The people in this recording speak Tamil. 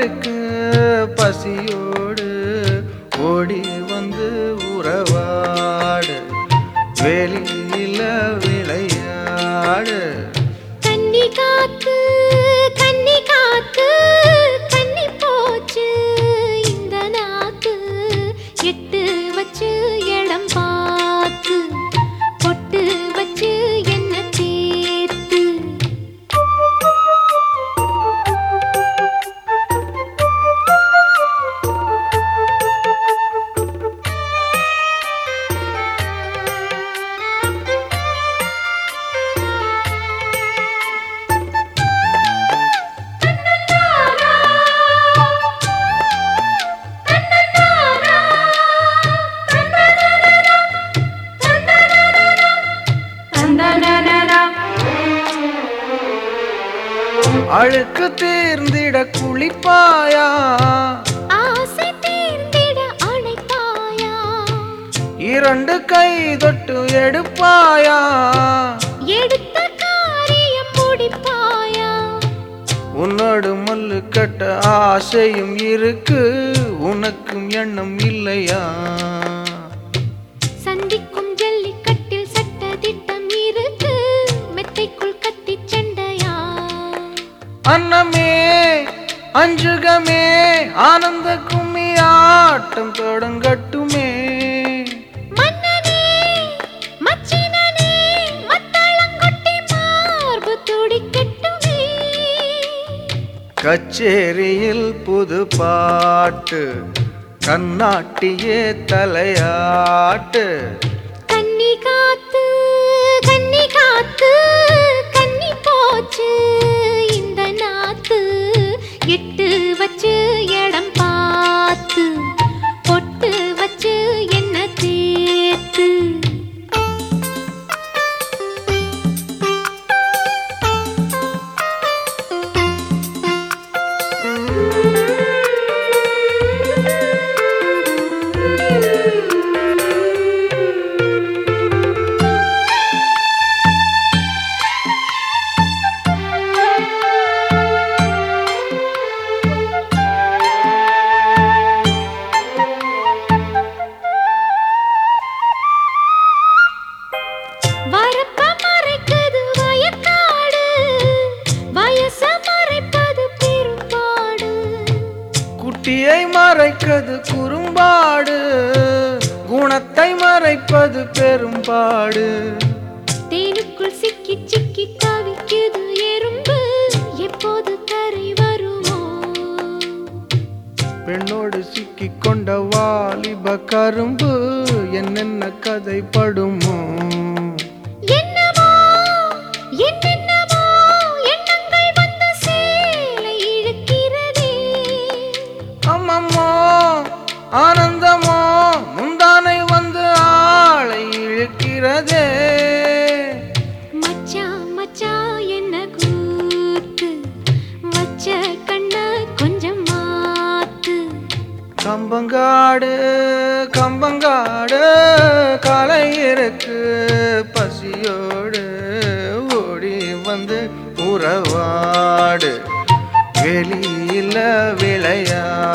இருக்கு பசியோடு ஓடி வந்து உறவாடு வெளியில விளையாடு கன்னி காத்து கன்னி காத்து கன்னி போச்சு இந்த நாக்கு எட்டு வச்சு இடம் பார்த்து பொட்டு வச்சு என்ன தேர்த்து அழுக்கு தீர்ந்திட குளிப்பாயா ஆசை தீர்ந்திட அணைப்பாயா இரண்டு கை தொட்டு எடுப்பாயா எடுத்த காரியம் முடிப்பாயா உன்னோடு மல்லு கட்ட ஆசையும் இருக்கு உனக்கும் எண்ணம் இல்லையா சந்திக்கும் ஜல்லிக்கட்டில் சட்ட திட்டம் இருக்கு மெத்தைக்குள் கத்தி சண்டையா அன்னமே அஞ்சுகமே ஆனந்த கும்மி ஆட்டம் தொடங்கட்டுமே மன்னனே மச்சினனே மத்தளங்கொட்டி மார்பு துடிக்கட்டுமே கச்சேரியில் புது பாட்டு கண்ணாட்டியே தலையாட்டு கன்னி காத்து கன்னி காத்து கன்னி போச்சு இந்த நாத்து எட்டு வச்சு இடம் பார்த்து பொட்டு வச்சு என்ன தேர்த்து வரப்ப மறைக்குது வயக்காடு வயச மறைப்பது பெரும்பாடு குட்டியை மறைப்பது குறும்பாடு குணத்தை மறைப்பது பெரும்பாடு தேனுக்குள் சிக்கி சிக்கி தவிக்குது எறும்பு எப்போது கரை வருமோ பெண்ணோடு சிக்கிக் கொண்ட வாலிப கரும்பு என்னென்ன கதைப்படுமோ என்னமோ என்னென்னமோ எண்ணங்கள் வந்து சேலை இழுக்கிறதே அம்மம்மோ ஆனந்தமோ முந்தானை வந்து ஆளை இழுக்கிறதே மச்சான் மச்சான் என்ன கூத்து வச்ச கண்ண கொஞ்சம் மாத்து கம்பங்காடு கம்பங்காடு காலை இருக்கு பசியோடு ஓடி வந்து உறவாடு வெளியில விளையாடு